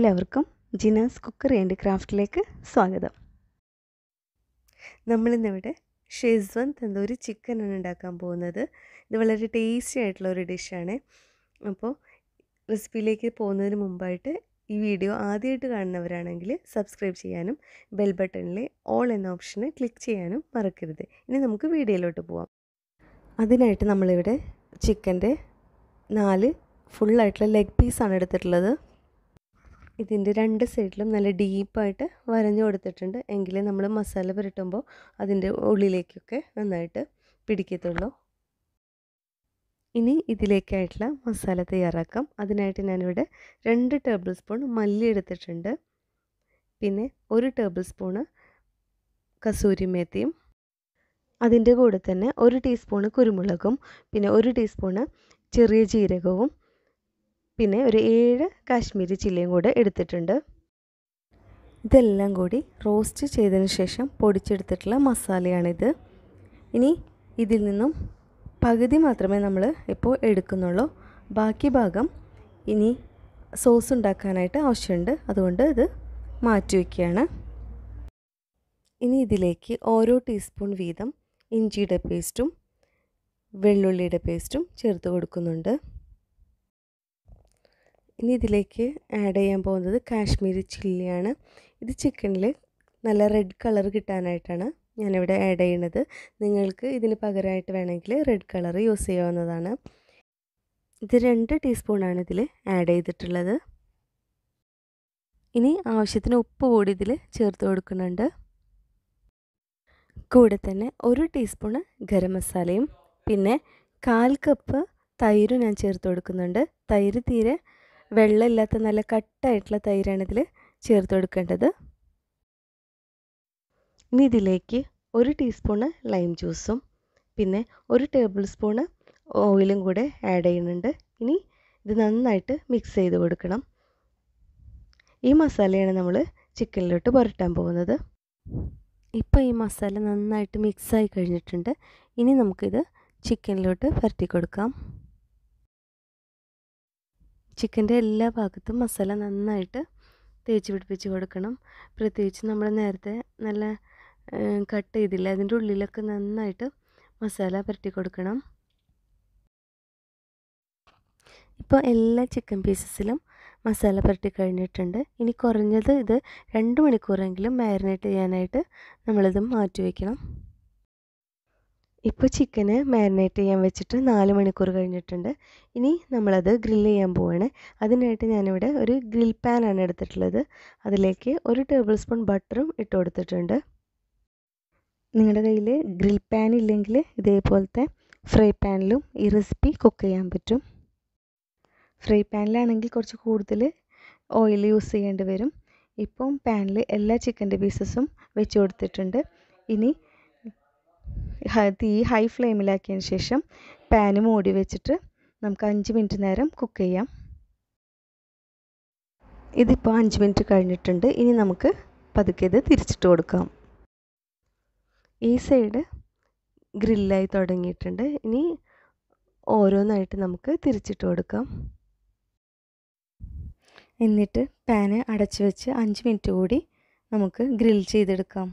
എല്ലാവർക്കും Jinas cookery and ക്രാഫ്റ്റിലേക്ക് സ്വാഗതം നമ്മളിന്നിവിടെ ഷെസ്വൻ തന്തൂരി ചിക്കനാണ് ഉണ്ടാക്കാൻ പോകുന്നത് ഇത് വളരെ ടേസ്റ്റി ആയിട്ടുള്ള ഒരു ഡിഷാണ് അപ്പോൾ റെസിപ്പിയിലേക്ക് പോകുന്നതിന് മുമ്പായിട്ട് ഈ വീഡിയോ ആദ്യമായിട്ട് കാണുന്നവരാണെങ്കിൽ സബ്സ്ക്രൈബ് ചെയ്യാനും ബെൽ ബട്ടണിലെ ഓൾ എന്ന ഓപ്ഷന് ക്ലിക്ക് ചെയ്യാനും മറക്കരുത് ഇനി നമുക്ക് വീഡിയോയിലോട്ട് പോവാം അതിനായിട്ട് നമ്മളിവിടെ ചിക്കൻ്റെ നാല് ഫുള്ളായിട്ടുള്ള ലെഗ് പീസാണ് എടുത്തിട്ടുള്ളത് ഇതിൻ്റെ രണ്ട് സൈഡിലും നല്ല ഡീപ്പായിട്ട് വരഞ്ഞു കൊടുത്തിട്ടുണ്ട് എങ്കിലേ നമ്മൾ മസാല പുരട്ടുമ്പോൾ അതിൻ്റെ ഉള്ളിലേക്കൊക്കെ നന്നായിട്ട് പിടിക്കത്തുള്ളൂ ഇനി ഇതിലേക്കായിട്ടുള്ള മസാല തയ്യാറാക്കാം അതിനായിട്ട് ഞാനിവിടെ രണ്ട് ടേബിൾ സ്പൂൺ മല്ലി എടുത്തിട്ടുണ്ട് പിന്നെ ഒരു ടേബിൾ സ്പൂണ് കസൂരി മേത്തിയും അതിൻ്റെ കൂടെ തന്നെ ഒരു ടീസ്പൂണ് കുരുമുളകും പിന്നെ ഒരു ടീസ്പൂണ് ചെറിയ ജീരകവും പിന്നെ ഒരു ഏഴ് കാശ്മീരി ചില്ലിയും കൂടെ എടുത്തിട്ടുണ്ട് ഇതെല്ലാം കൂടി റോസ്റ്റ് ചെയ്തതിന് ശേഷം പൊടിച്ചെടുത്തിട്ടുള്ള മസാലയാണിത് ഇനി ഇതിൽ നിന്നും പകുതി മാത്രമേ നമ്മൾ ഇപ്പോൾ എടുക്കുന്നുള്ളൂ ബാക്കി ഭാഗം ഇനി സോസ് ഉണ്ടാക്കാനായിട്ട് ആവശ്യമുണ്ട് അതുകൊണ്ട് ഇത് മാറ്റി വയ്ക്കുകയാണ് ഇനി ഇതിലേക്ക് ഓരോ ടീസ്പൂൺ വീതം ഇഞ്ചിയുടെ പേസ്റ്റും വെള്ളുള്ളിയുടെ പേസ്റ്റും ചേർത്ത് കൊടുക്കുന്നുണ്ട് ഇനി ഇതിലേക്ക് ആഡ് ചെയ്യാൻ പോകുന്നത് കാശ്മീരി ചില്ലിയാണ് ഇത് ചിക്കനിൽ നല്ല റെഡ് കളർ കിട്ടാനായിട്ടാണ് ഞാനിവിടെ ആഡ് ചെയ്യുന്നത് നിങ്ങൾക്ക് ഇതിന് പകരമായിട്ട് വേണമെങ്കിൽ റെഡ് കളർ യൂസ് ചെയ്യാവുന്നതാണ് ഇത് രണ്ട് ടീസ്പൂണാണ് ഇതിൽ ആഡ് ചെയ്തിട്ടുള്ളത് ഇനി ആവശ്യത്തിന് ഉപ്പ് കൂടി ഇതിൽ ചേർത്ത് കൊടുക്കുന്നുണ്ട് കൂടെ തന്നെ ഒരു ടീസ്പൂണ് ഗരം മസാലയും പിന്നെ കാൽ കപ്പ് തൈരും ഞാൻ ചേർത്ത് കൊടുക്കുന്നുണ്ട് തൈര് തീരെ വെള്ളമില്ലാത്ത നല്ല കട്ടായിട്ടുള്ള തൈരാണ് ഇതിൽ ചേർത്ത് കൊടുക്കേണ്ടത് ഇനി ഇതിലേക്ക് ഒരു ടീസ്പൂണ് ലൈം ജ്യൂസും പിന്നെ ഒരു ടേബിൾ സ്പൂണ് ഓയിലും കൂടെ ആഡ് ചെയ്യുന്നുണ്ട് ഇനി ഇത് നന്നായിട്ട് മിക്സ് ചെയ്ത് കൊടുക്കണം ഈ മസാലയാണ് നമ്മൾ ചിക്കനിലോട്ട് പുരട്ടാൻ പോകുന്നത് ഇപ്പോൾ ഈ മസാല നന്നായിട്ട് മിക്സായി കഴിഞ്ഞിട്ടുണ്ട് ഇനി നമുക്കിത് ചിക്കനിലോട്ട് പരട്ടി കൊടുക്കാം ചിക്കൻ്റെ എല്ലാ ഭാഗത്തും മസാല നന്നായിട്ട് തേച്ച് പിടിപ്പിച്ച് കൊടുക്കണം പ്രത്യേകിച്ച് നമ്മൾ നേരത്തെ നല്ല കട്ട് ചെയ്തില്ല അതിൻ്റെ ഉള്ളിലൊക്കെ നന്നായിട്ട് മസാല പുരട്ടി കൊടുക്കണം ഇപ്പോൾ എല്ലാ ചിക്കൻ പീസസിലും മസാല പുരട്ടി കഴിഞ്ഞിട്ടുണ്ട് ഇനി കുറഞ്ഞത് ഇത് രണ്ട് മണിക്കൂറെങ്കിലും മാരിനേറ്റ് ചെയ്യാനായിട്ട് നമ്മളിത് മാറ്റി വയ്ക്കണം ഇപ്പോൾ ചിക്കന് മാരിനേറ്റ് ചെയ്യാൻ വെച്ചിട്ട് നാല് മണിക്കൂർ കഴിഞ്ഞിട്ടുണ്ട് ഇനി നമ്മളത് ഗ്രില്ല് ചെയ്യാൻ പോവാണ് അതിനായിട്ട് ഞാനിവിടെ ഒരു ഗ്രിൽ പാനാണ് എടുത്തിട്ടുള്ളത് അതിലേക്ക് ഒരു ടേബിൾ സ്പൂൺ ബട്ടറും ഇട്ട് കൊടുത്തിട്ടുണ്ട് നിങ്ങളുടെ കയ്യിൽ ഗ്രിൽ പാൻ ഇല്ലെങ്കിൽ ഇതേപോലത്തെ ഫ്രൈ പാനിലും ഈ റെസിപ്പി കുക്ക് ചെയ്യാൻ പറ്റും ഫ്രൈ പാനിലാണെങ്കിൽ കുറച്ച് കൂടുതൽ ഓയിൽ യൂസ് ചെയ്യേണ്ടി വരും ഇപ്പം പാനിൽ എല്ലാ ചിക്കൻ്റെ പീസസും വെച്ച് കൊടുത്തിട്ടുണ്ട് ഇനി തീ ഹൈ ഫ്ലെയിമിലാക്കിയതിന് ശേഷം പാന് മൂടി വെച്ചിട്ട് നമുക്ക് അഞ്ച് മിനിറ്റ് നേരം കുക്ക് ചെയ്യാം ഇതിപ്പോൾ അഞ്ച് മിനിറ്റ് കഴിഞ്ഞിട്ടുണ്ട് ഇനി നമുക്ക് പതുക്കെ ഇത് തിരിച്ചിട്ട് കൊടുക്കാം ഈ സൈഡ് ഗ്രില്ലായി തുടങ്ങിയിട്ടുണ്ട് ഇനി ഓരോന്നായിട്ട് നമുക്ക് തിരിച്ചിട്ട് കൊടുക്കാം എന്നിട്ട് പാന് അടച്ചു വെച്ച് അഞ്ച് മിനിറ്റ് കൂടി നമുക്ക് ഗ്രിൽ ചെയ്തെടുക്കാം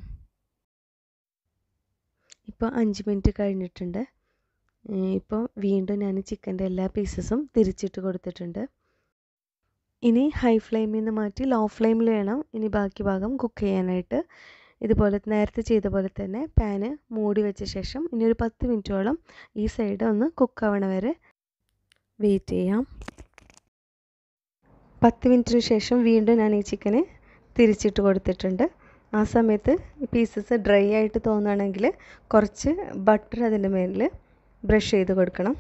ഇപ്പോൾ അഞ്ച് മിനിറ്റ് കഴിഞ്ഞിട്ടുണ്ട് ഇപ്പോൾ വീണ്ടും ഞാൻ ചിക്കൻ്റെ എല്ലാ പീസസും തിരിച്ചിട്ട് കൊടുത്തിട്ടുണ്ട് ഇനി ഹൈ ഫ്ലെയിമിൽ നിന്ന് മാറ്റി ലോ ഫ്ലെയിമിൽ വേണം ഇനി ബാക്കി ഭാഗം കുക്ക് ചെയ്യാനായിട്ട് ഇതുപോലെ നേരത്തെ ചെയ്ത പോലെ തന്നെ പാന് മൂടി വെച്ച ശേഷം ഇനി ഒരു പത്ത് മിനിറ്റോളം ഈ സൈഡ് ഒന്ന് കുക്കാവണ വരെ വെയിറ്റ് ചെയ്യാം പത്ത് മിനിറ്റിന് ശേഷം വീണ്ടും ഞാൻ ഈ ചിക്കന് തിരിച്ചിട്ട് കൊടുത്തിട്ടുണ്ട് ആ സമയത്ത് പീസസ് ഡ്രൈ ആയിട്ട് തോന്നുകയാണെങ്കിൽ കുറച്ച് ബട്ടർ അതിൻ്റെ മേലിൽ ബ്രഷ് ചെയ്ത് കൊടുക്കണം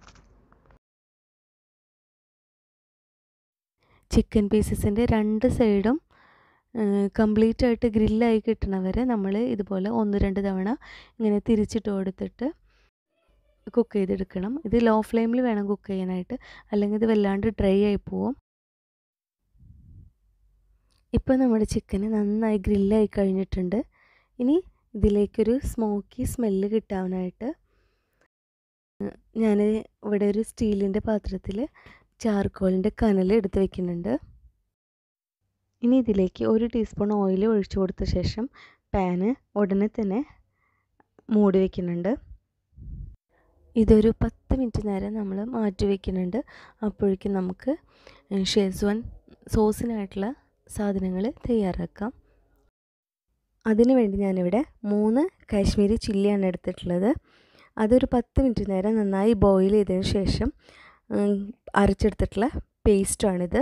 ചിക്കൻ പീസസിൻ്റെ രണ്ട് സൈഡും കംപ്ലീറ്റ് ആയിട്ട് ഗ്രില്ലായി കിട്ടണവരെ നമ്മൾ ഇതുപോലെ ഒന്ന് രണ്ട് തവണ ഇങ്ങനെ തിരിച്ചിട്ട് കൊടുത്തിട്ട് കുക്ക് ചെയ്തെടുക്കണം ഇത് ലോ ഫ്ലെയിമിൽ വേണം കുക്ക് ചെയ്യാനായിട്ട് അല്ലെങ്കിൽ ഇത് വല്ലാണ്ട് ഡ്രൈ ആയി പോവും ഇപ്പോൾ നമ്മുടെ ചിക്കന് നന്നായി ഗ്രില്ലായി കഴിഞ്ഞിട്ടുണ്ട് ഇനി ഇതിലേക്കൊരു സ്മോക്കി സ്മെല്ല് കിട്ടാനായിട്ട് ഞാൻ ഇവിടെ ഒരു സ്റ്റീലിൻ്റെ പാത്രത്തിൽ ചാർക്കോളിൻ്റെ കനൽ എടുത്ത് വെക്കുന്നുണ്ട് ഇനി ഇതിലേക്ക് ഒരു ടീസ്പൂൺ ഓയിൽ ഒഴിച്ചു കൊടുത്ത ശേഷം പാന് ഉടനെ തന്നെ മൂടി വയ്ക്കുന്നുണ്ട് ഇതൊരു പത്ത് മിനിറ്റ് നേരം നമ്മൾ മാറ്റി വയ്ക്കുന്നുണ്ട് അപ്പോഴേക്കും നമുക്ക് ഷെസ്വാൻ സോസിനായിട്ടുള്ള സാധനങ്ങൾ തയ്യാറാക്കാം അതിനു വേണ്ടി ഞാനിവിടെ മൂന്ന് കാശ്മീരി ചില്ലിയാണ് എടുത്തിട്ടുള്ളത് അതൊരു പത്ത് മിനിറ്റ് നേരം നന്നായി ബോയിൽ ചെയ്തതിന് ശേഷം അരച്ചെടുത്തിട്ടുള്ള പേസ്റ്റാണിത്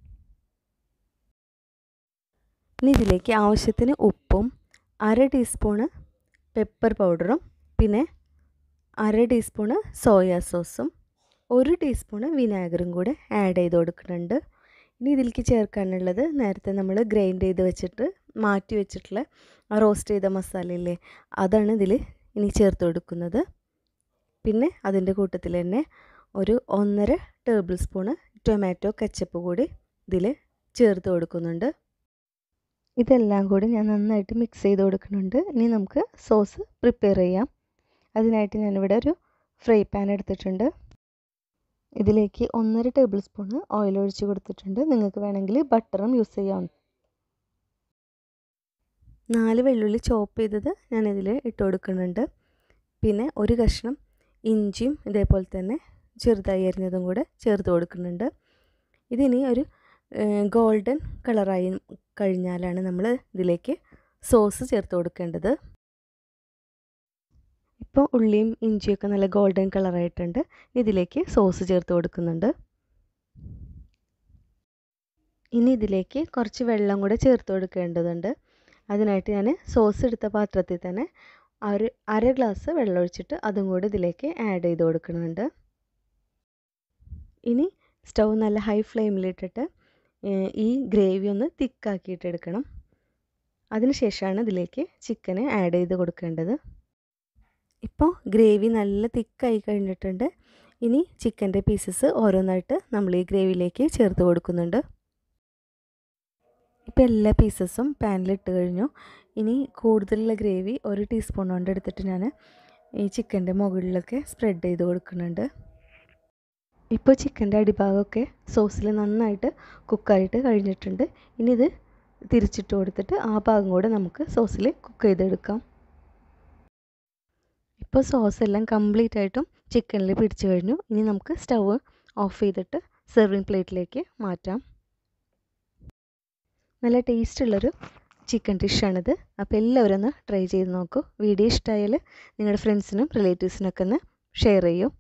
ഇനി ഇതിലേക്ക് ആവശ്യത്തിന് ഉപ്പും അര ടീസ്പൂണ് പെപ്പർ പൗഡറും പിന്നെ അര ടീസ്പൂണ് സോയാ സോസും ഒരു ടീസ്പൂണ് വിനാഗിറും കൂടെ ആഡ് ചെയ്ത് കൊടുക്കുന്നുണ്ട് ഇനി ഇതിലേക്ക് ചേർക്കാനുള്ളത് നേരത്തെ നമ്മൾ ഗ്രൈൻഡ് ചെയ്ത് വെച്ചിട്ട് മാറ്റി വെച്ചിട്ടുള്ള ആ റോസ്റ്റ് ചെയ്ത മസാലയില്ലേ അതാണ് ഇതിൽ ഇനി ചേർത്ത് കൊടുക്കുന്നത് പിന്നെ അതിൻ്റെ കൂട്ടത്തിൽ തന്നെ ഒരു ഒന്നര ടേബിൾ സ്പൂണ് ടൊമാറ്റോ കച്ചപ്പ് കൂടി ഇതിൽ ചേർത്ത് കൊടുക്കുന്നുണ്ട് ഇതെല്ലാം കൂടി ഞാൻ നന്നായിട്ട് മിക്സ് ചെയ്ത് കൊടുക്കുന്നുണ്ട് ഇനി നമുക്ക് സോസ് പ്രിപ്പയർ ചെയ്യാം അതിനായിട്ട് ഞാനിവിടെ ഒരു ഫ്രൈ പാൻ എടുത്തിട്ടുണ്ട് ഇതിലേക്ക് ഒന്നര ടേബിൾ സ്പൂണ് ഓയിൽ ഒഴിച്ച് കൊടുത്തിട്ടുണ്ട് നിങ്ങൾക്ക് വേണമെങ്കിൽ ബട്ടറും യൂസ് ചെയ്യാം നാല് വെള്ളുള്ളി ചോപ്പ് ചെയ്തത് ഞാനിതിൽ ഇട്ട് കൊടുക്കുന്നുണ്ട് പിന്നെ ഒരു കഷ്ണം ഇഞ്ചിയും ഇതേപോലെ തന്നെ ചെറുതായി അരിഞ്ഞതും കൂടെ ചേർത്ത് കൊടുക്കുന്നുണ്ട് ഇതിനി ഒരു ഗോൾഡൻ കളറായി കഴിഞ്ഞാലാണ് നമ്മൾ ഇതിലേക്ക് സോസ് ചേർത്ത് കൊടുക്കേണ്ടത് ഇപ്പോൾ ഉള്ളിയും ഇഞ്ചിയൊക്കെ നല്ല ഗോൾഡൻ കളറായിട്ടുണ്ട് ഇതിലേക്ക് സോസ് ചേർത്ത് കൊടുക്കുന്നുണ്ട് ഇനി ഇതിലേക്ക് കുറച്ച് വെള്ളം കൂടെ ചേർത്ത് കൊടുക്കേണ്ടതുണ്ട് അതിനായിട്ട് ഞാൻ സോസ് എടുത്ത പാത്രത്തിൽ തന്നെ ഒരു അര ഗ്ലാസ് വെള്ളം ഒഴിച്ചിട്ട് അതും കൂടി ഇതിലേക്ക് ആഡ് ചെയ്ത് കൊടുക്കുന്നുണ്ട് ഇനി സ്റ്റൗ നല്ല ഹൈ ഫ്ലെയിമിലിട്ടിട്ട് ഈ ഗ്രേവി ഒന്ന് തിക്കാക്കിയിട്ട് എടുക്കണം അതിനുശേഷമാണ് ഇതിലേക്ക് ചിക്കന് ആഡ് ചെയ്ത് കൊടുക്കേണ്ടത് ഇപ്പോൾ ഗ്രേവി നല്ല തിക്കായി കഴിഞ്ഞിട്ടുണ്ട് ഇനി ചിക്കൻ്റെ പീസസ് ഓരോന്നായിട്ട് നമ്മൾ ഈ ഗ്രേവിയിലേക്ക് ചേർത്ത് കൊടുക്കുന്നുണ്ട് ഇപ്പോൾ എല്ലാ പീസസും പാനിലിട്ട് കഴിഞ്ഞു ഇനി കൂടുതലുള്ള ഗ്രേവി ഒരു ടീസ്പൂൺ കൊണ്ട് എടുത്തിട്ട് ഞാൻ ഈ ചിക്കൻ്റെ മുകളിലൊക്കെ സ്പ്രെഡ് ചെയ്ത് കൊടുക്കുന്നുണ്ട് ഇപ്പോൾ ചിക്കൻ്റെ അടിഭാഗമൊക്കെ സോസിൽ നന്നായിട്ട് കുക്കായിട്ട് കഴിഞ്ഞിട്ടുണ്ട് ഇനി ഇത് തിരിച്ചിട്ട് കൊടുത്തിട്ട് ആ ഭാഗം കൂടെ നമുക്ക് സോസിൽ കുക്ക് ചെയ്തെടുക്കാം ഇപ്പോൾ സോസ് എല്ലാം കംപ്ലീറ്റ് ആയിട്ടും ചിക്കനിൽ പിടിച്ചു കഴിഞ്ഞു ഇനി നമുക്ക് സ്റ്റവ് ഓഫ് ചെയ്തിട്ട് സെർവിങ് പ്ലേറ്റിലേക്ക് മാറ്റാം നല്ല ടേസ്റ്റുള്ളൊരു ചിക്കൻ ഡിഷാണിത് അപ്പോൾ എല്ലാവരും ഒന്ന് ട്രൈ ചെയ്ത് നോക്കൂ വീഡിയോ ഇഷ്ടമായാൽ നിങ്ങളുടെ ഫ്രണ്ട്സിനും റിലേറ്റീവ്സിനൊക്കെ ഒന്ന് ഷെയർ ചെയ്യൂ